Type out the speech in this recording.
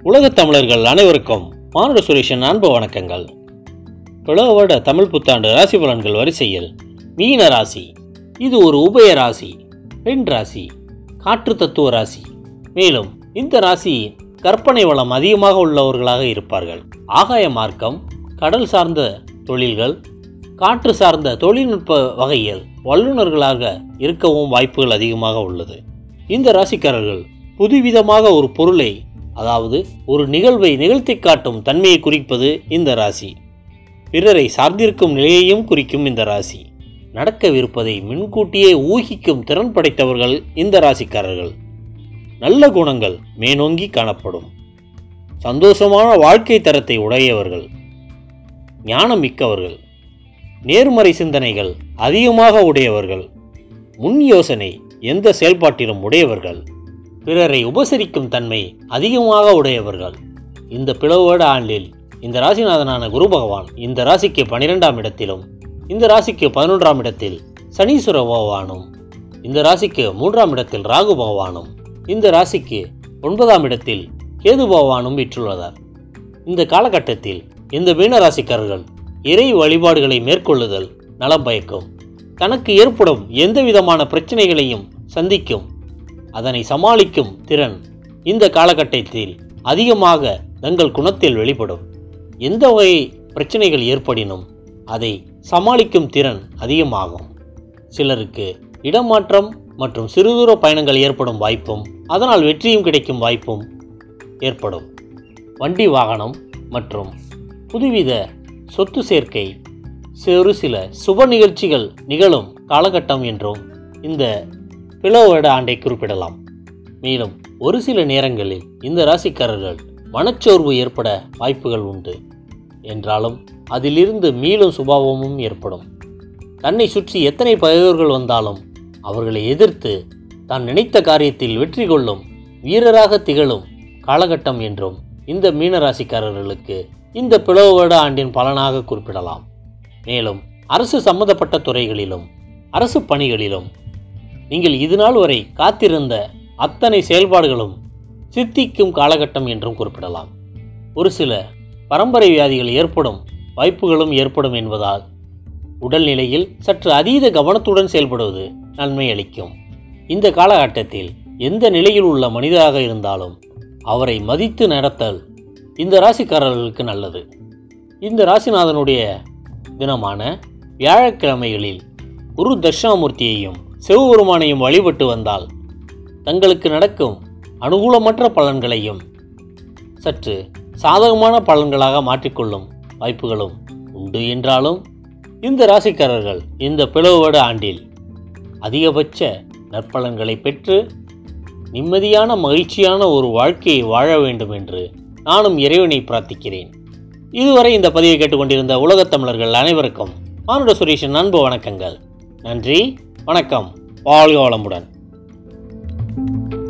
உலகத் தமிழர்கள் அனைவருக்கும் மானுட சுரேஷன் அன்பு வணக்கங்கள் பிளவட தமிழ் புத்தாண்டு ராசி பலன்கள் வரிசையில் மீன ராசி இது ஒரு உபய ராசி பெண் ராசி காற்று தத்துவ ராசி மேலும் இந்த ராசி கற்பனை வளம் அதிகமாக உள்ளவர்களாக இருப்பார்கள் ஆகாய மார்க்கம் கடல் சார்ந்த தொழில்கள் காற்று சார்ந்த தொழில்நுட்ப வகையில் வல்லுநர்களாக இருக்கவும் வாய்ப்புகள் அதிகமாக உள்ளது இந்த ராசிக்காரர்கள் புதுவிதமாக ஒரு பொருளை அதாவது ஒரு நிகழ்வை நிகழ்த்தி காட்டும் தன்மையை குறிப்பது இந்த ராசி பிறரை சார்ந்திருக்கும் நிலையையும் குறிக்கும் இந்த ராசி நடக்கவிருப்பதை முன்கூட்டியே ஊகிக்கும் திறன் படைத்தவர்கள் இந்த ராசிக்காரர்கள் நல்ல குணங்கள் மேனோங்கி காணப்படும் சந்தோஷமான வாழ்க்கை தரத்தை உடையவர்கள் ஞானம் மிக்கவர்கள் நேர்மறை சிந்தனைகள் அதிகமாக உடையவர்கள் முன் யோசனை எந்த செயல்பாட்டிலும் உடையவர்கள் பிறரை உபசரிக்கும் தன்மை அதிகமாக உடையவர்கள் இந்த பிளவோட ஆண்டில் இந்த ராசிநாதனான குரு பகவான் இந்த ராசிக்கு பனிரெண்டாம் இடத்திலும் இந்த ராசிக்கு பதினொன்றாம் இடத்தில் சனீஸ்வர பகவானும் இந்த ராசிக்கு மூன்றாம் இடத்தில் ராகு பகவானும் இந்த ராசிக்கு ஒன்பதாம் இடத்தில் கேது பகவானும் விற்றுள்ளனர் இந்த காலகட்டத்தில் இந்த மீன ராசிக்காரர்கள் இறை வழிபாடுகளை மேற்கொள்ளுதல் நலம் பயக்கும் தனக்கு ஏற்படும் எந்த விதமான பிரச்சனைகளையும் சந்திக்கும் அதனை சமாளிக்கும் திறன் இந்த காலகட்டத்தில் அதிகமாக தங்கள் குணத்தில் வெளிப்படும் எந்த வகை பிரச்சனைகள் ஏற்படினும் அதை சமாளிக்கும் திறன் அதிகமாகும் சிலருக்கு இடமாற்றம் மற்றும் சிறுதூர பயணங்கள் ஏற்படும் வாய்ப்பும் அதனால் வெற்றியும் கிடைக்கும் வாய்ப்பும் ஏற்படும் வண்டி வாகனம் மற்றும் புதுவித சொத்து சேர்க்கை ஒரு சில சுப நிகழ்ச்சிகள் நிகழும் காலகட்டம் என்றும் இந்த பிளவோட ஆண்டை குறிப்பிடலாம் மேலும் ஒரு சில நேரங்களில் இந்த ராசிக்காரர்கள் மனச்சோர்வு ஏற்பட வாய்ப்புகள் உண்டு என்றாலும் அதிலிருந்து மீளும் சுபாவமும் ஏற்படும் தன்னை சுற்றி எத்தனை பகைவர்கள் வந்தாலும் அவர்களை எதிர்த்து தான் நினைத்த காரியத்தில் வெற்றி கொள்ளும் வீரராக திகழும் காலகட்டம் என்றும் இந்த மீனராசிக்காரர்களுக்கு இந்த பிளவோட ஆண்டின் பலனாக குறிப்பிடலாம் மேலும் அரசு சம்பந்தப்பட்ட துறைகளிலும் அரசு பணிகளிலும் நீங்கள் இதுநாள் வரை காத்திருந்த அத்தனை செயல்பாடுகளும் சித்திக்கும் காலகட்டம் என்றும் குறிப்பிடலாம் ஒரு சில பரம்பரை வியாதிகள் ஏற்படும் வாய்ப்புகளும் ஏற்படும் என்பதால் உடல்நிலையில் சற்று அதீத கவனத்துடன் செயல்படுவது நன்மை அளிக்கும் இந்த காலகட்டத்தில் எந்த நிலையில் உள்ள மனிதராக இருந்தாலும் அவரை மதித்து நடத்தல் இந்த ராசிக்காரர்களுக்கு நல்லது இந்த ராசிநாதனுடைய தினமான வியாழக்கிழமைகளில் குரு தட்சிணாமூர்த்தியையும் சிவபெருமானையும் வழிபட்டு வந்தால் தங்களுக்கு நடக்கும் அனுகூலமற்ற பலன்களையும் சற்று சாதகமான பலன்களாக மாற்றிக்கொள்ளும் வாய்ப்புகளும் உண்டு என்றாலும் இந்த ராசிக்காரர்கள் இந்த பிளவுவட ஆண்டில் அதிகபட்ச நற்பலன்களை பெற்று நிம்மதியான மகிழ்ச்சியான ஒரு வாழ்க்கையை வாழ வேண்டும் என்று நானும் இறைவனை பிரார்த்திக்கிறேன் இதுவரை இந்த பதிவை கேட்டுக்கொண்டிருந்த உலகத் தமிழர்கள் அனைவருக்கும் மானுட சுரேஷின் அன்பு வணக்கங்கள் நன்றி வணக்கம் வாழ்க வளமுடன்